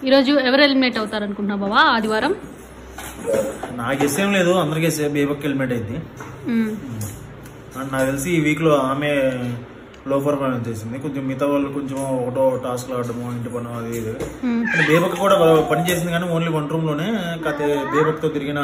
ఈరోజు ఎవరు ఎలిమినేట్ అవుతారు అనుకుంటున్నావు బావా ఆదివారం నాకు గెస్ ఏం లేదు అందరికీ గెస్ బేబక్ హెల్మెట్ అయింది మ్మ్. అండ్ నాకు తెలిసి ఈ వీక్ లో ఆమె లో పర్ఫార్మెన్స్ చేసింది కొంచెం మిగతా వాళ్ళు కొంచెం ఒకటో టాస్క్ ఆడటము ఇంటి పని అది ఇది మ్మ్. అంటే బేబక్ కూడా పని చేసింది కానీ ఓన్లీ వన్ రూమ్ లోనే కతే బేబక్ తో తిరిగిన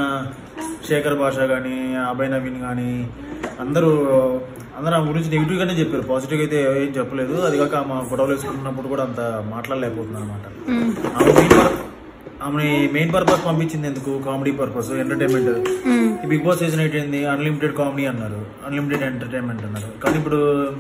శేఖర్ భాష కానీ అభయ్ నవీన్ కానీ అందరూ అందరూ ఆమె గురించి నెగిటివ్ గానే చెప్పారు పాజిటివ్ అయితే ఏం చెప్పలేదు అది కాక ఆమె గొడవలు వేసుకుంటున్నప్పుడు కూడా అంత మాట్లాడలేకపోతుంది అనమాట మ్మ్. ఆమె మెయిన్ పర్ ఆమె మెయిన్ పర్పస్ పంపించింది ఎందుకు కామెడీ పర్పస్ ఎంటర్టైన్మెంట్ మ్మ్. ఈ బిగ్ బాస్ సీజన్ ఎయిట్ ఏంది అన్లిమిటెడ్ కామెడీ అన్నారు అన్లిమిటెడ్ ఎంటర్టైన్మెంట్ అన్నారు కానీ ఇప్పుడు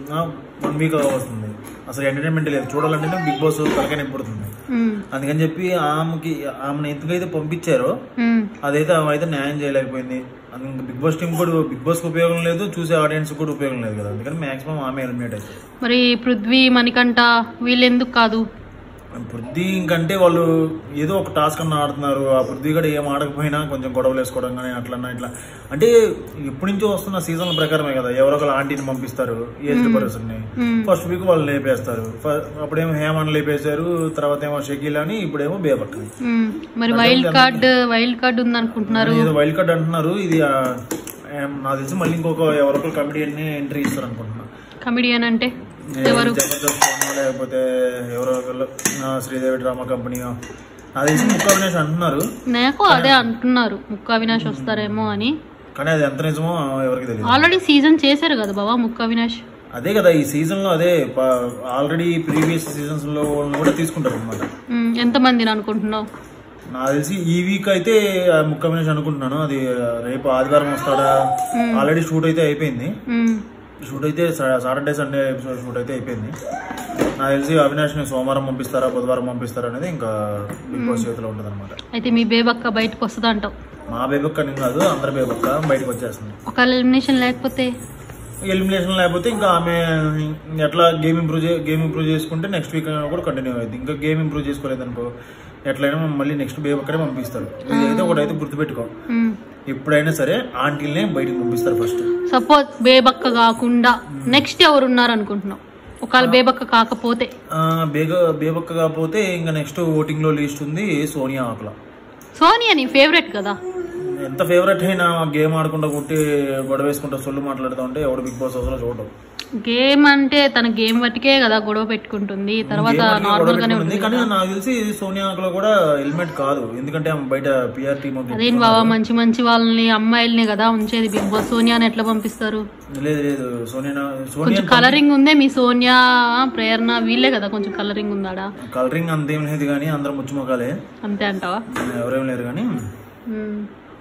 వన్ వీక్ వస్తుంది అసలు ఎంటర్టైన్మెంట్ లేదు చూడాలంటేనే బిగ్ బాస్ తలకనే పడుతుంది మ్మ్. అందుకని చెప్పి ఆమెకి ఆమెను ఎందుకైతే పంపించారో మ్మ్. అదైతే ఆమె అయితే న్యాయం చేయలేకపోయింది అది ఇంకా బిగ్ బాస్ టీం కూడా బిగ్ బాస్ కి ఉపయోగం లేదు చూసే ఆడియన్స్ కూడా ఉపయోగం లేదు కదా అందుకని మాక్సిమం ఆమె ఎలిమినేట్ అవుతుంది మరి పృథ్వీ మణికంఠ వీళ్ళు ఎందుకు కాదు పృథ్వీ ఇంకంటే వాళ్ళు ఏదో ఒక టాస్క్ అన్న ఆడుతున్నారు ఆ పృథ్వీ కూడా ఏం ఆడకపోయినా కొంచెం గొడవలు వేసుకోవడం కానీ అట్లన్నా ఇట్లా అంటే ఎప్పటి నుంచో వస్తున్న సీజన్ల ప్రకారమే కదా ఎవరో ఒకరు ఆంటీని పంపిస్తారు ఏజ్డ్ పర్సన్ ని మ్మ్. ఫస్ట్ వీక్ వాళ్ళు లేపేస్తారు ఫ- అప్పుడేమో హేమన్ లేపేశారు తర్వాత ఏమో షకీల్ అని ఇప్పుడేమో బేబక్ మ్మ్. మరి వైల్డ్ కార్డ్ వైల్డ్ కార్డ్ ఉంది అనుకుంటున్నారు ఏదో వైల్డ్ కార్డ్ అంటున్నారు ఇది ఆ, ఏం, నాకు తెలిసి మళ్ళీ ఇంకొక ఎవరొకరు కమిడియన్ ని ఎంట్రీ ఇస్తారు అనుకుంటున్నా కమిడియన్ అంటే ఎవరు జబర్దస్త్ అన్నా లేకపోతే ఎవరో ఒకళ్ళు ఆ, శ్రీదేవి డ్రామా కంపెనీ నాకు తెలిసి ముక్క అవినాష్ అంటున్నారు నాకు అదే అంటున్నారు ముక్క అవినాష్ వస్తారేమో అని కానీ అది ఎంత నిజమో ఎవరికి తెలియదు ఆల్రెడీ సీజన్ చేశారు కదా బాబా ముక్క అవినాష్ అదే కదా ఈ సీజన్ లో అదే ఆల్రెడీ ప్రీవియస్ సీజన్స్ లో వాళ్ళని కూడా తీసుకుంటారు అనమాట మ్మ్. ఎంతమందిని అనుకుంటున్నావు నాకు తెలిసి ఈ వీక్ అయితే ఆ ముక్క అవినాష్ అనుకుంటున్నాను అది రేపు ఆదివారం వస్తాడా ఆల్రెడీ షూట్ అయితే అయిపోయింది మ్మ్. షూట్ అయితే సా- సాటర్డే సండే ఎపిసోడ్ షూట్ అయితే అయిపోయింది నాకు తెలిసి అవినాష్ ని సోమవారం పంపిస్తారా బుధవారం పంపిస్తారా అనేది ఇంకా బిగ్ బాస్ చేతిలో ఉంటుంది అనమాట అయితే మీ బేబక్క బయటకు వస్తుంది అంటావు మా బేబక్క అని కాదు అందరి బేబక్క బయటకు వచ్చేస్తుంది ఒకవేళ ఎలిమినేషన్ లేకపోతే ఎలిమినేషన్ లేకపోతే ఇంకా ఆమె ఎట్లా గేమ్ ఇంప్రూవ్ గేమ్ ఇంప్రూవ్ చేసుకుంటే నెక్స్ట్ వీక్ కూడా కంటిన్యూ అయింది ఇంకా గేమ్ ఇంప్రూవ్ చేసుకోలేదు అనుకో ఎట్లయినా మళ్ళీ నెక్స్ట్ బేబక్కడే పంపిస్తారు ఇదైతే ఒకటైతే గుర్తుపెట్టుకో మ్మ్. ఎప్పుడైనా సరే ఆంటీలనే బయటకు పంపిస్తారు ఫస్ట్ సపోజ్ బేబక్క కాకుండా నెక్స్ట్ ఎవరు ఉన్నారు అనుకుంటున్నావు ఒకవేళ బేబక్క కాకపోతే బేగ బేబక్క కాకపోతే ఇంకా నెక్స్ట్ ఓటింగ్ లో లిస్ట్ ఉంది సోనియా ఆకుల సోనియా నీ ఫేవరెట్ కదా ఎంత ఫేవరెట్ అయినా గేమ్ ఆడకుండా కొట్టి గొడవ వేసుకుంటా సొల్లు మాట్లాడుతూ ఉంటే ఎవడు బిగ్ బాస్ హౌస్ లో చూడడం గేమ్ అంటే తన గేమ్ బట్టికే కదా గొడవ పెట్టుకుంటుంది తర్వాత గేమ్ ఆడి నార్మల్ గొడవ గానే పెట్టుకుంది. ఉంటుంది కానీ నాకు తెలిసి సోనియా ఆకుల కూడా హెల్మెట్ కాదు ఎందుకంటే ఆమె బయట పిఆర్ టీమ్ అదేం బాబా మంచి మంచి వాళ్ళని అమ్మాయిల్ని కదా ఉంచేది బిగ్ బాస్ సోనియాని ఎట్లా పంపిస్తారు లేదు లేదు సోనియా సోనియా కొంచెం కలరింగ్ ఉందే మీ సోనియా ప్రేరణ వీళ్ళే కదా కొంచెం కలరింగ్ ఉందాడా కలరింగ్ అంతేం లేదు కానీ అందరం ముచ్చుమొకాలే అంతే అంటావా ఎవరేం లేరు కానీ మ్మ్.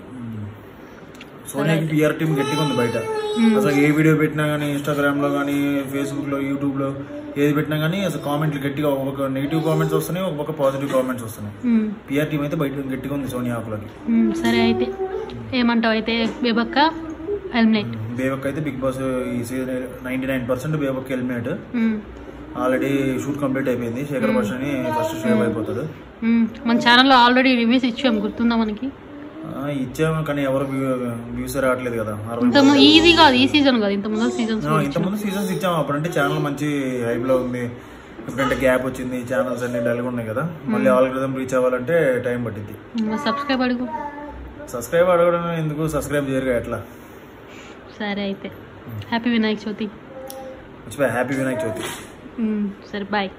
సోనియాకి పిఆర్ టీం గట్టిగా ఉంది బయట అసలు ఏ వీడియో పెట్టినా కానీ ఇన్స్టాగ్రామ్ లో కానీ ఫేస్బుక్ లో యూట్యూబ్ లో ఏది పెట్టినా కానీ అసలు కామెంట్లు గట్టిగా ఒక నెగిటివ్ కామెంట్స్ వస్తున్నాయి ఒక పాజిటివ్ కామెంట్స్ వస్తున్నాయి మ్మ్. పిఆర్ టీం అయితే బయట గట్టిగా ఉంది సోనియా ఆకులకి మ్మ్. సరే అయితే ఏమంటావు అయితే బేబక్క హెల్మెట్ బేబక్ అయితే బిగ్ బాస్ ఈ season ninety nine percent Bebak హెల్మెట్ ఆల్రెడీ షూట్ కంప్లీట్ అయిపోయింది శేఖర్ భాష అని ఫస్ట్ షేవ్ అయిపోతాడు మన ఛానల్లో ఆల్రెడీ రివ్యూస్ ఇచ్చాం గుర్తుందా మనకి ఆ, ఇచ్చాము కానీ ఎవరు వ్యూస్ రావట్లేదు కదా అరవై ఇంత ఇది కాదు ఈ సీజన్ కాదు ఇంత ముందు సీజన్స్ ఆ, ఇంతకుముందు సీజన్స్ ఇచ్చాము అప్పుడంటే ఛానల్ మంచి హైప్ లో ఉంది ఇప్పుడంటే గ్యాప్ వచ్చింది ఛానల్స్ అన్ని డల్గా ఉన్నాయి కదా మళ్ళీ ఆల్గరిథం రీచ్ అవ్వాలంటే టైం పట్టింది సబ్స్క్రైబ్ అడుగు సబ్స్క్రైబ్ అడగడం ఎందుకు సబ్స్క్రైబ్ చేయరుగా ఎట్లా సరే అయితే హ్యాపీ వినాయక చవితి మర్చిపోయా హ్యాపీ వినాయక చవితి మ్మ్. సరే బాయ్